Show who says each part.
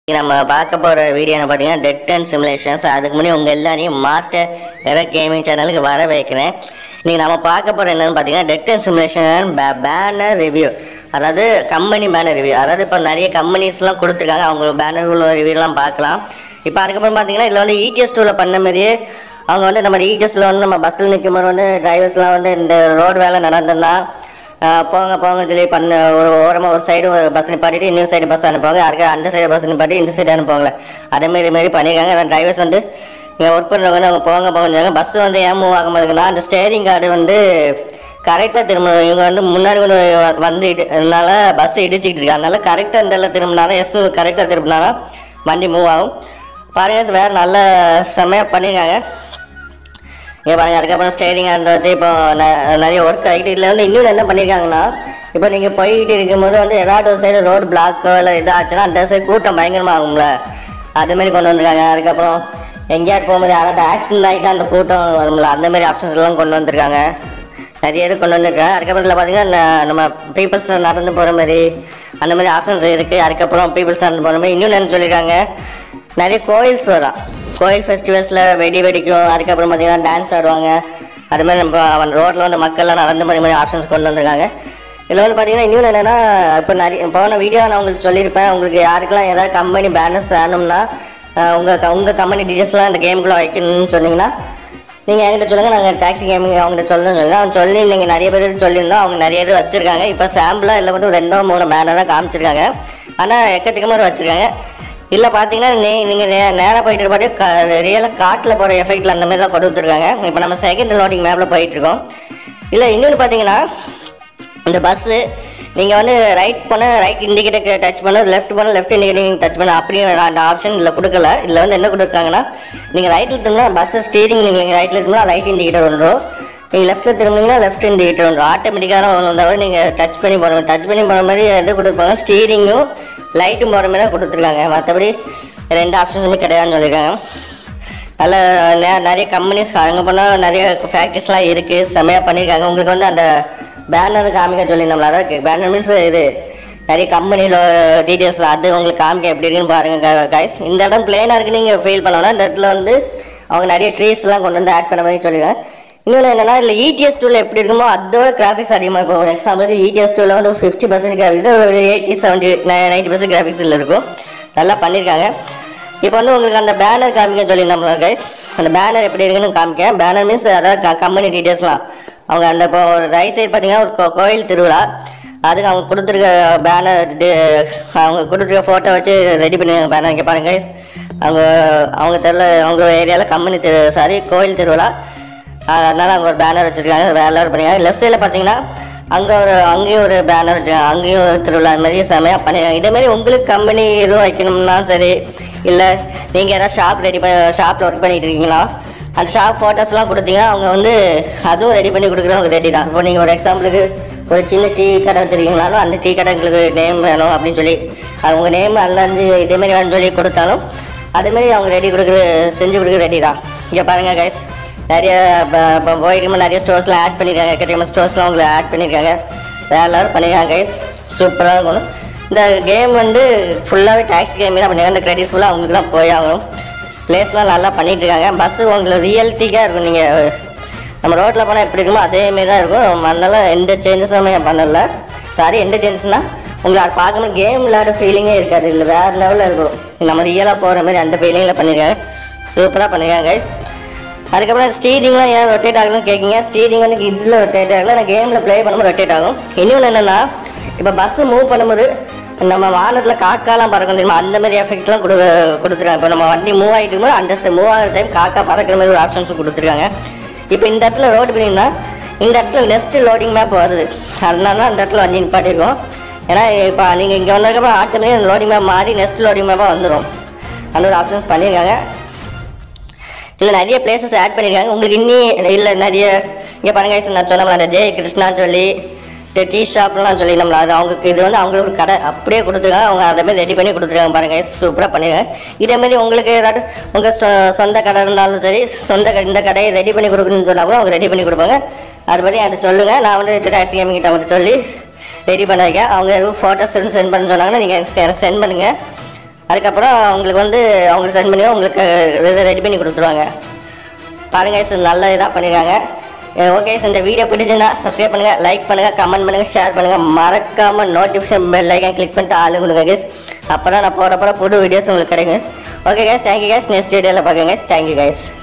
Speaker 1: நம்ம பார்க்க போகிற வீடியோன்னு பார்த்தீங்கன்னா டெட் அண்ட் சிமுலேஷன்ஸ் அதுக்கு முன்னாடி உங்கள் எல்லாரையும் மாஸ்டர் எர கேமிங் சேனலுக்கு வர வைக்கிறேன் இன்னைக்கு நம்ம பார்க்க போகிற என்னன்னு பார்த்தீங்கன்னா டெட் அண்ட் சிமுலேஷன் பேனர் ரிவ்யூ அதாவது கம்பெனி பேனர் ரிவ்யூ அதாவது இப்போ நிறைய கம்பெனிஸ்லாம் கொடுத்துருக்காங்க அவங்க பேனர் உள்ள ரிவ்யூலாம் பார்க்கலாம் இப்போ அதுக்கப்புறம் பார்த்தீங்கன்னா இதில் வந்து இடிஎஸ் டூவில் பண்ண மாதிரியே அவங்க வந்து நம்ம இடிஎஸ் டூவில் வந்து நம்ம பஸ்ஸில் நிற்கும் போது வந்து டிரைவர்ஸ்லாம் வந்து இந்த ரோடு வேலை நடந்ததுன்னா ஆஹ் போங்க போங்கன்னு சொல்லி பண்ண ஒரு ஓரமாக ஒரு சைடு ஒரு பஸ் நிப்பாட்டிட்டு இன்னொரு சைடு பஸ் அனுப்புவாங்க அதுக்கு அந்த சைடு பஸ் நிப்பாட்டி இந்த சைடு அனுப்புவாங்களே அதே மாதிரி மாதிரி பண்ணியிருக்காங்க அந்த டிரைவர்ஸ் வந்து இங்கே ஒர்க் பண்ணுறவங்க வந்து அவங்க போங்க போங்க பஸ் வந்து ஏன் மூவ் ஆக மாட்டேங்குதுன்னா அந்த ஸ்டேரிங் கார்டு வந்து கரெக்டாக திரும்ப இவங்க வந்து முன்னாடி கொண்டு வந்து இடி- அதனால பஸ் இடிச்சிக்கிட்டு இருக்காங்க அதனால கரெக்டாக இந்த இடத்துல திரும்பினாலும் எஸ் கரெக்டாக திரும்பினாலும் வண்டி மூவ் ஆகும் பாருங்க வேறு நல்ல செம்மையாக பண்ணியிருக்காங்க இங்கே பாருங்க அதுக்கப்புறம் ஸ்டேரிங் அந்த வச்சு இப்போ ந- நிறைய ஒர்க் ஆகிட்டு இதில் வந்து இன்னொன்று என்ன பண்ணியிருக்காங்கன்னா இப்போ நீங்கள் போயிட்டு இருக்கும்போது வந்து ஏதாவது ஒரு சைடு ரோடு பிளாக்கோ இல்லை இதாச்சுன்னா அந்த சைடு கூட்டம் பயங்கரமாக ஆகும்ல அது மாதிரி கொண்டு வந்திருக்காங்க அதுக்கப்புறம் எங்கேயாவது போகும்போது யாராவது ஆக்சிடென்ட் ஆகிட்டா அந்த கூட்டம் வரும்ல அந்த மாதிரி ஆப்ஷன்ஸ் எல்லாம் கொண்டு வந்திருக்காங்க நிறைய இது கொண்டு வந்திருக்காங்க அதுக்கப்புறம் இதில் பார்த்தீங்கன்னா ந- நம்ம பீப்புள்ஸ் நடந்து போகிற மாதிரி அந்த மாதிரி ஆப்ஷன்ஸ் இருக்குது அதுக்கப்புறம் பீப்புள்ஸ் நடந்து போகிற மாதிரி இன்னும் என்ன சொல்லியிருக்காங்க நிறைய கோயில்ஸ் வரும் கோயில் ஃபெஸ்டிவல்ஸில் வெடி வெடிக்கும் அதுக்கப்புறம் பார்த்தீங்கன்னா டான்ஸ் ஆடுவாங்க அது மாதிரி நம்ம அவன் ரோட்டில் வந்து மக்கள்லாம் நடந்து போகிற மாதிரி ஆப்ஷன்ஸ் கொண்டு வந்திருக்காங்க இதில் வந்து பார்த்தீங்கன்னா இன்னொன்று என்னென்னா இப்போ நிறைய போன வீடியோ நான் உங்களுக்கு சொல்லியிருப்பேன் உங்களுக்கு யாருக்கெல்லாம் ஏதாவது கம்பெனி பேனர்ஸ் வேணும்னா அஹ் உங்கள் உங்கள் கம்பெனி டீட்டெயில்ஸ்லாம் இந்த கேமுக்குள்ளே வைக்கணும்னு சொன்னீங்கன்னா நீங்கள் என்கிட்ட சொல்லுங்கள் நாங்கள் டாக்ஸி கேமிங் அவங்ககிட்ட சொல்லணும்னு சொல்லுங்க அவன் சொல்லி நீங்கள் நிறைய பேர் சொல்லியிருந்தோம் அவங்க நிறைய இது வச்சுருக்காங்க இப்போ சாம்பிளாக இல்லை மட்டும் ரெண்டோ மூணு பேனர் தான் காமிச்சிருக்காங்க ஆனால் எக்கச்சக்கமாக வச்சுருக்காங்க இல்லை பார்த்தீங்கன்னா நீ நீங்கள் நே நேராக போயிட்டு பாட்டு க ரியலாக காட்டில் போகிற எஃபெக்டில் அந்த மாதிரி தான் கொடுத்துருக்காங்க இப்போ நம்ம செகண்ட் லோடிங் மேப்பில் போயிட்டுருக்கோம் இல்லை இன்னொன்று பார்த்தீங்கன்னா இந்த பஸ்ஸு நீங்கள் வந்து ரைட் பண்ண ரைட் இண்டிகேட்டர் டச் பண்ண லெஃப்ட் பண்ண லெஃப்ட் இண்டிகேட்டர் டச் பண்ண அப்படி அந்த ஆப்ஷன் இதில் கொடுக்கல இதில் வந்து என்ன கொடுக்குறாங்கன்னா நீங்கள் ரைட்டில் திரும்பினா பஸ்ஸை ஸ்டீரிங் நீங்கள் ரைட்டில் திரும்பினா ரைட் இண்டிகேட்டர் வந்துடும் நீங்கள் லெஃப்ட்டில் திரும்பிங்கன்னா லெஃப்ட் இண்டிகேட்டர் வந்துடும் ஆட்டோமேட்டிக்காக தான் வந்தவரை நீங்கள் டச் பண்ணி போகணும் டச் பண்ணி போகிற மாதிரி எது கொடுப்பாங்க ஸ்டீரிங்கும் லைட்டும் போகிற மாதிரி தான் கொடுத்துருக்காங்க மற்றபடி ரெண்டு ஆப்ஷன்ஸுமே கிடையாதுன்னு சொல்லியிருக்காங்க நல்ல நெ- நிறைய கம்பெனிஸ் அங்கே போனால் நிறைய ஃபேக்ட்ரிஸ்லாம் இருக்குது செம்மையாக பண்ணியிருக்காங்க உங்களுக்கு வந்து அந்த பேனர் காமிக்க சொல்லியிருந்தோம்ல அதாவது பேனர் மீன்ஸ் இது நிறைய கம்பெனியில் டீட்டெயில்ஸ் அது உங்களுக்கு காமிக்க எப்படி இருக்குன்னு பாருங்கள் கைஸ் இந்த இடம் பிளேனாக இருக்குன்னு நீங்கள் ஃபீல் பண்ணலாம் இந்த இடத்துல வந்து அவங்க நிறைய ட்ரீஸ்லாம் கொண்டு வந்து ஆட் பண்ண மாதிரி சொல்லியிருக்காங்க இன்னொன்று என்னன்னா இல்லை இடிஎஸ் டூவில் எப்படி இருக்குமோ அதோட கிராஃபிக்ஸ் அதிகமாக இருக்கும் ஒரு எக்ஸாம்பிளுக்கு இடிஎஸ் டூவில் வந்து ஃபிஃப்டி பர்சன்ட் கிராஃபிக்ஸ் ஒரு எயிட்டி செவன்ட்டி நைன்ட்டி பர்சன்ட் கிராஃபிக்ஸில் இருக்கும் நல்லா பண்ணியிருக்காங்க இப்போ வந்து உங்களுக்கு அந்த பேனர் காமிக்க சொல்லியிருந்தோம்ல கைஸ் அந்த பேனர் எப்படி இருக்குன்னு காமிக்க பேனர் மீன்ஸ் அதாவது கம்பெனி டீட்டெயில்ஸ்லாம் அவங்க அந்த இப்போ ஒரு ரைட் சைடு பார்த்தீங்கன்னா ஒரு கோ- கோயில் திருவிழா அதுக்கு அவங்க கொடுத்துருக்க பேனர் அவங்க கொடுத்துருக்க ஃபோட்டோ வச்சு ரெடி பண்ணி பேனர் இங்கே பாருங்க guys. அவங்க அவங்க தெருல அவங்க ஏரியாவில் கம்பெனி திரு சாரி கோயில் திருவிழா அதனால அங்கே ஒரு பேனர் வச்சுருக்காங்க வேற லெவல் பண்ணிருக்காங்க லெஃப்ட் சைடில் பார்த்தீங்கன்னா அங்கே ஒரு அங்கேயும் ஒரு பேனர் வச்சுருக்காங்க அங்கேயும் ஒரு திருவிழா அந்த மாதிரி செமையாக பண்ணிருக்காங்க இதே மாதிரி உங்களுக்கு கம்பெனி எதுவும் வைக்கணும்னா சரி இல்லை நீங்கள் யாராவது ஷாப் ரெடி பண்ணி ஷாப்பில் ஒர்க் பண்ணிட்டு இருக்கீங்களா அந்த ஷாப் ஃபோட்டோஸ்லாம் கொடுத்தீங்கன்னா அவங்க வந்து அதுவும் ரெடி பண்ணி கொடுக்குறவங்க ரெடி தான் இப்போ நீங்கள் ஒரு எக்ஸாம்பிளுக்கு ஒரு சின்ன டீ கடை வச்சுருக்கீங்களாலும் அந்த டீ கடை உங்களுக்கு நேம் வேணும் அப்படின்னு சொல்லி அவங்க நேம் அல்லாஞ்சு இதேமாரி வேணும்னு சொல்லி கொடுத்தாலும் அதேமாரி அவங்க ரெடி கொடுக்குற செஞ்சு கொடுக்குற ரெடி தான் இங்கே பாருங்கள் கைஸ் நிறைய இப்போ போயிருக்கும் நிறைய ஸ்டோர்ஸ்லாம் ஆட் பண்ணியிருக்காங்க எக்கச்சக்கமாக ஸ்டோர்ஸ்லாம் உங்களை ஆட் பண்ணியிருக்காங்க வேற லெவல் பண்ணியிருக்காங்க கைஸ் சூப்பராக இருக்கும் இந்த கேம் வந்து ஃபுல்லாகவே டேக்ஸ் கேம் தான் பண்ணிருக்காங்க இந்த கிரெடிட்ஸ் ஃபுல்லாக அவங்களுக்கு தான் போய் ஆகணும் பிளேஸ்லாம் நல்லா பண்ணிட்டு இருக்காங்க பஸ்ஸு உங்களுக்கு ரியல்ட்டிக்காக இருக்கும் நீங்கள் நம்ம ரோட்டில் போனால் எப்படி இருக்குமோ அதேமாரி தான் இருக்கும் அதனால எந்த சேஞ்சஸுமே பண்ணல சாரி எந்த சேஞ்சஸ்னால் உங்களை அது பார்க்கும்போது கேம் விளையாட ஃபீலிங்கே இருக்காது இல்லை வேறு லெவலில் இருக்கும் நம்ம ரியலாக போகிற மாதிரி அந்த ஃபீலிங்கில் பண்ணியிருக்காங்க சூப்பராக பண்ணியிருக்காங்க guys. அதுக்கப்புறம் ஸ்டீரிங்லாம் ஏன் ரொட்டேட் ஆகுதுன்னு கேட்குங்க ஸ்டீரிங் வந்து இதில் ரொட்டேட் ஆகல நான் கேமில் ப்ளே பண்ணும்போது ரொட்டேட் ஆகும் இன்னொன்று என்னென்னா இப்போ பஸ்ஸு மூவ் பண்ணும்போது நம்ம வானத்தில் காக்காலாம் பறக்கும் தெரியுமா அந்த மாதிரி எஃபெக்ட்லாம் கொடு கொடுத்துருக்காங்க இப்போ நம்ம வண்டி மூவ் ஆகிட்டு இருக்கும்போது அந்த மூவ் ஆகிற டைம் காக்கா பறக்கிற மாதிரி ஒரு ஆப்ஷன்ஸும் கொடுத்துருக்காங்க இப்போ இந்த இடத்துல ரோடு பண்ணிங்கன்னா இந்த இடத்துல நெக்ஸ்ட் லோடிங் மேப் வருது அதனால தான் அந்த இடத்துல வண்டி நிப்பாட்டிருக்கோம் ஏன்னா இப்போ நீங்கள் இங்கே வந்ததுக்கப்புறம் ஆட்டோமேட்டிக் லோடிங் மேப் மாறி நெக்ஸ்ட் லோடிங் மேப்பாக வந்துடும் அந்த ஒரு ஆப்ஷன்ஸ் பண்ணியிருக்காங்க இல்லை நிறைய பிளேசஸ் ஆட் பண்ணியிருக்காங்க உங்களுக்கு இன்னி இல்லை நிறைய இங்கே பாருங்க guys, நான் சொன்ன அந்த ஜெய கிருஷ்ணான்னு சொல்லி இந்த டீ ஷாப்லாம் சொல்லி நம்மள அது அவங்களுக்கு இது வந்து அவங்களுக்கு ஒரு கடை அப்படியே கொடுத்துருக்காங்க அவங்க அதை மாதிரி ரெடி பண்ணி கொடுத்துருக்காங்க பாருங்க சூப்பராக பண்ணிருக்காங்க இதே மாதிரி உங்களுக்கு ஏதாவது உங்கள் சொந்த கடை இருந்தாலும் சரி சொந்த கடை இந்த கடையை ரெடி பண்ணி கொடுக்கணும்னு சொன்னா கூட அவங்க ரெடி பண்ணி கொடுப்பாங்க அது பற்றி என்கிட்ட சொல்லுங்கள் நான் வந்து டாக்ஸி கேமிங் கிட்ட வந்து சொல்லி ரெடி பண்ண வைக்க அவங்க எதுவும் ஃபோட்டோஸ் எதுவும் சென்ட் பண்ண சொன்னாங்கன்னா நீங்கள் எனக்கு சென்ட் பண்ணுங்கள் அதுக்கப்புறம் உங்களுக்கு வந்து அவங்களுக்கு சென்ட் பண்ணி உங்களுக்கு இதை ரெடி பண்ணி கொடுத்துருவாங்க பாருங்க guys, இது நல்ல இதாக பண்ணியிருக்காங்க ஓகே இந்த வீடியோ பிடிச்சிருந்தா சப்ஸ்கிரைப் பண்ணுங்கள் லைக் பண்ணுங்கள் கமெண்ட் பண்ணுங்கள் ஷேர் பண்ணுங்கள் மறக்காமல் நோட்டிஃபிகேஷன் பெல் ஐக்கன் கிளிக் பண்ணிட்டு ஆளு கொடுங்க கேஸ் அப்போ தான் நான் போகிற போகிற புது வீடியோஸ் உங்களுக்கு கிடைக்கும் okay guys thank you guys next வீடியோவில் பார்க்குங்க கேஸ் தேங்க்யூ கேஸ்